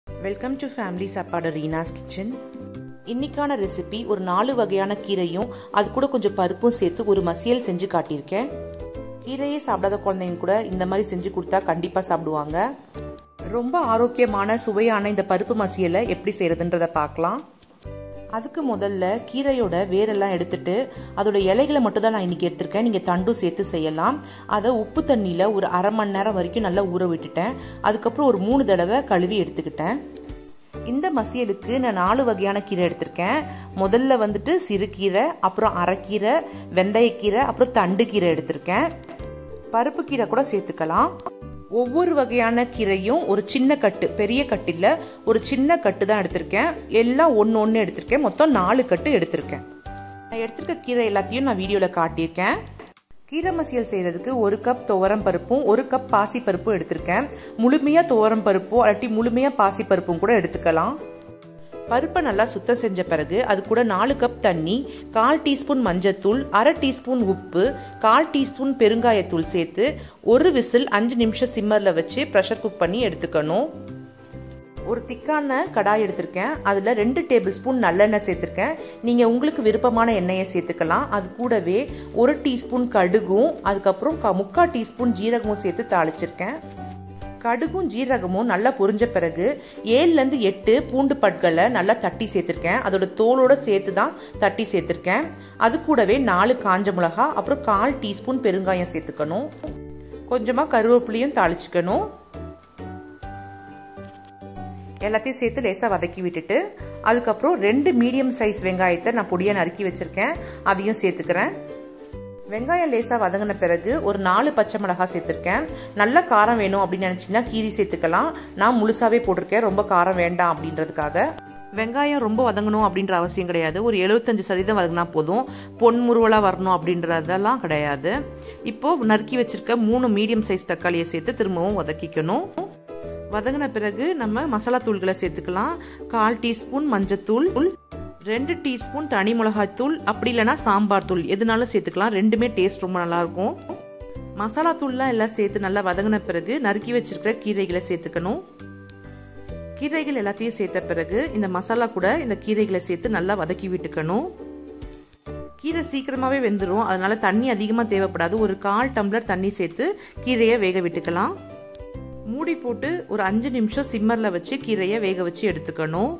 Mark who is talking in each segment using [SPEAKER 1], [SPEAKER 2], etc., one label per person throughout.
[SPEAKER 1] welcome to family சாப்பாடு Reenas kitchen இன்னைக்கான recipe ஒரு நாலு வகையான கீரையும் அது கூட கொஞ்சம் பருப்பும் சேர்த்து ஒரு மசியல் செஞ்சு காட்டியிருக்கேன் கீரையே சாப்பிடாத குழந்தைங்க கூட இந்த மாதிரி செஞ்சு கொடுத்தா கண்டிப்பாக சாப்பிடுவாங்க ரொம்ப ஆரோக்கியமான சுவையான இந்த பருப்பு மசியலை எப்படி செய்யறதுன்றத பார்க்கலாம் அதுக்கு முதல்ல கீரையோட வேரெல்லாம் எடுத்துட்டு அதோட இலைகளை மட்டும் தான் நான் இன்னைக்கு எடுத்திருக்கேன் நீங்கள் தண்டும் சேர்த்து செய்யலாம் அதை உப்பு தண்ணியில் ஒரு அரை மணி நேரம் வரைக்கும் நல்லா ஊற விட்டுட்டேன் அதுக்கப்புறம் ஒரு மூணு தடவை கழுவி எடுத்துக்கிட்டேன் இந்த மசியலுக்கு நான் நாலு வகையான கீரை எடுத்திருக்கேன் முதல்ல வந்துட்டு சிறுகீரை அப்புறம் அரைக்கீரை வெந்தயக்கீரை அப்புறம் தண்டு கீரை எடுத்திருக்கேன் பருப்பு கீரை கூட சேர்த்துக்கலாம் ஒவ்வொரு வகையான கீரையும் ஒரு சின்ன கட்டு பெரிய கட்டு இல்லை ஒரு சின்ன கட்டு தான் எடுத்திருக்கேன் எல்லாம் ஒன்று ஒன்று எடுத்திருக்கேன் மொத்தம் நாலு கட்டு எடுத்திருக்கேன் நான் எடுத்திருக்க கீரை எல்லாத்தையும் நான் வீடியோவில் காட்டியிருக்கேன் கீரை மசியல் செய்கிறதுக்கு ஒரு கப் துவரம் பருப்பும் ஒரு கப் பாசி பருப்பும் எடுத்திருக்கேன் முழுமையாக துவரம் பருப்போ அல்லாட்டி முழுமையாக பாசி பருப்பும் கூட எடுத்துக்கலாம் பருப்பை நல்லா சுத்தம் செஞ்ச பிறகு அது கூட நாலு கப் தண்ணி கால் டீஸ்பூன் மஞ்சத்தூள் அரை டீஸ்பூன் உப்பு கால் டீஸ்பூன் பெருங்காயத்தூள் சேர்த்து ஒரு விசில் அஞ்சு நிமிஷம் சிம்மரில் வச்சு ப்ரெஷர் குக் பண்ணி எடுத்துக்கணும் ஒரு திக்கான கடாய் எடுத்திருக்கேன் அதில் ரெண்டு டேபிள் ஸ்பூன் நல்லெண்ணெய் சேர்த்துருக்கேன் நீங்கள் உங்களுக்கு விருப்பமான எண்ணெயை சேர்த்துக்கலாம் அது கூடவே ஒரு டீஸ்பூன் கடுகும் அதுக்கப்புறம் முக்கால் டீஸ்பூன் ஜீரகமும் சேர்த்து தாளிச்சிருக்கேன் கடுகும் ஜீரகமும் நல்லா பொரிஞ்ச பிறகு ஏழுலேருந்து எட்டு பூண்டு பட்களை நல்லா தட்டி சேர்த்துருக்கேன் அதோட தோலோட சேர்த்து தான் தட்டி சேர்த்துருக்கேன் அது கூடவே நாலு காஞ்ச மிளகா அப்புறம் கால் டீஸ்பூன் பெருங்காயம் சேர்த்துக்கணும் கொஞ்சமாக கருவேப்பிலையும் தாளிச்சுக்கணும் எல்லாத்தையும் சேர்த்து லேசாக வதக்கி விட்டுட்டு அதுக்கப்புறம் ரெண்டு மீடியம் சைஸ் வெங்காயத்தை நான் பொடியாக நறுக்கி வச்சுருக்கேன் அதையும் சேர்த்துக்கிறேன் வெங்காயம் லேசாக வதங்கின பிறகு ஒரு நாலு பச்சை மிளகாய் சேர்த்துருக்கேன் நல்ல காரம் வேணும் அப்படின்னு நினச்சிங்கன்னா கீரி சேர்த்துக்கலாம் நான் முழுசாவே போட்டிருக்கேன் ரொம்ப காரம் வேண்டாம் அப்படின்றதுக்காக வெங்காயம் ரொம்ப வதங்கணும் அப்படின்ற அவசியம் கிடையாது ஒரு எழுபத்தஞ்சு சதவீதம் வதங்கினா போதும் பொன் முருவலாக வரணும் அப்படின்றதெல்லாம் கிடையாது இப்போது நறுக்கி வச்சிருக்க மூணு மீடியம் சைஸ் தக்காளியை சேர்த்து திரும்பவும் வதக்கிக்கணும் வதங்கின பிறகு நம்ம மசாலா தூள்களை சேர்த்துக்கலாம் கால் டீஸ்பூன் மஞ்சத்தூள் ரெண்டு டீஸ்பூன் தனி மிளகாய் தூள் அப்படி இல்லைன்னா சாம்பார் தூள் எதுனாலும் சேர்த்துக்கலாம் ரெண்டுமே டேஸ்ட் ரொம்ப நல்லாயிருக்கும் மசாலா தூள்லாம் எல்லாம் சேர்த்து நல்லா வதங்கின பிறகு நறுக்கி வச்சிருக்கிற கீரைகளை சேர்த்துக்கணும் கீரைகள் எல்லாத்தையும் சேர்த்த பிறகு இந்த மசாலா கூட இந்த கீரைகளை சேர்த்து நல்லா வதக்கி விட்டுக்கணும் கீரை சீக்கிரமாகவே வெந்துடும் அதனால தண்ணி அதிகமாக தேவைப்படாது ஒரு கால் டம்ளர் தண்ணி சேர்த்து கீரையை வேக விட்டுக்கலாம் மூடி போட்டு ஒரு அஞ்சு நிமிஷம் சிம்மரில் வச்சு கீரையை வேக வச்சு எடுத்துக்கணும்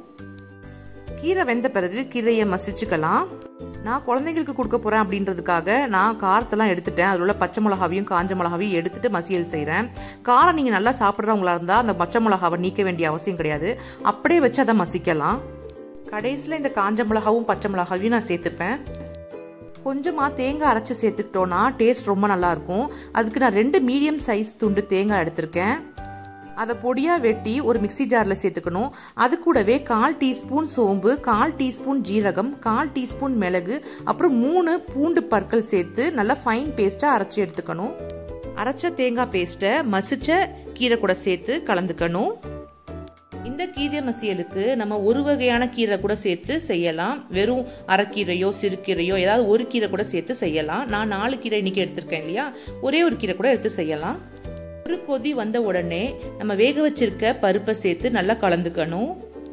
[SPEAKER 1] கீரை வெந்த பிறகு கீரையை மசிச்சுக்கலாம் நான் குழந்தைங்களுக்கு கொடுக்க போகிறேன் அப்படின்றதுக்காக நான் காரத்தெல்லாம் எடுத்துட்டேன் அதில் உள்ள பச்சை மிளகாவையும் காஞ்ச மிளகாவையும் எடுத்துட்டு மசியல் செய்கிறேன் காரம் நீங்கள் நல்லா சாப்பிட்றவங்களா இருந்தால் அந்த பச்சை மிளகாவை நீக்க வேண்டிய அவசியம் கிடையாது அப்படியே வச்சு அதை மசிக்கலாம் கடைசியில் இந்த காஞ்ச மிளகாவும் பச்சை மிளகாவையும் நான் சேர்த்துப்பேன் கொஞ்சமாக தேங்காய் அரைச்சி சேர்த்துக்கிட்டோன்னா டேஸ்ட் ரொம்ப நல்லாயிருக்கும் அதுக்கு நான் ரெண்டு மீடியம் சைஸ் துண்டு தேங்காய் எடுத்திருக்கேன் அதை பொடியாக வெட்டி ஒரு மிக்சி ஜாரில் சேர்த்துக்கணும் அது கூடவே கால் டீஸ்பூன் சோம்பு கால் டீஸ்பூன் ஜீரகம் கால் டீஸ்பூன் மிளகு அப்புறம் மூணு பூண்டு பற்கள் சேர்த்து நல்லா ஃபைன் பேஸ்ட்டாக அரைச்சி எடுத்துக்கணும் அரைச்ச தேங்காய் பேஸ்ட்டை மசிச்ச கீரை கூட சேர்த்து கலந்துக்கணும் இந்த கீரை மசியலுக்கு நம்ம ஒரு வகையான கீரை கூட சேர்த்து செய்யலாம் வெறும் அரைக்கீரையோ சிறுகீரையோ ஏதாவது ஒரு கீரை கூட சேர்த்து செய்யலாம் நான் நாலு கீரை இன்னைக்கு எடுத்திருக்கேன் இல்லையா ஒரே ஒரு கீரை கூட எடுத்து செய்யலாம் ஒரு கொதி வந்த உடனே நம்ம வேக வச்சிருக்க பருப்பை சேர்த்து நல்லா கலந்துக்கணும்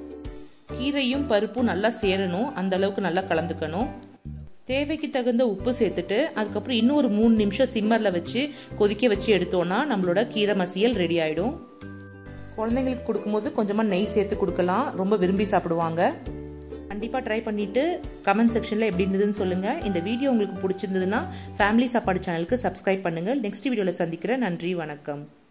[SPEAKER 1] கீரையும் பருப்பும் நல்லா சேரணும் அந்த அளவுக்கு நல்லா கலந்துக்கணும் தேவைக்கு தகுந்த உப்பு சேர்த்துட்டு அதுக்கப்புறம் இன்னும் ஒரு மூணு நிமிஷம் சிம்மரில் வச்சு கொதிக்க வச்சு எடுத்தோம்னா நம்மளோட கீரை மசியல் ரெடி ஆயிடும் குழந்தைங்களுக்கு கொடுக்கும்போது கொஞ்சமாக நெய் சேர்த்து கொடுக்கலாம் ரொம்ப விரும்பி சாப்பிடுவாங்க கண்டிப்பாக ட்ரை பண்ணிவிட்டு கமெண்ட் செக்ஷனில் எப்படி இருந்ததுன்னு சொல்லுங்கள் இந்த வீடியோ உங்களுக்கு பிடிச்சிருந்ததுன்னா ஃபேமிலி சாப்பாடு சேனலுக்கு சப்ஸ்கிரைப் பண்ணுங்கள் நெக்ஸ்ட் வீடியோவில் சந்திக்கிறேன் நன்றி வணக்கம்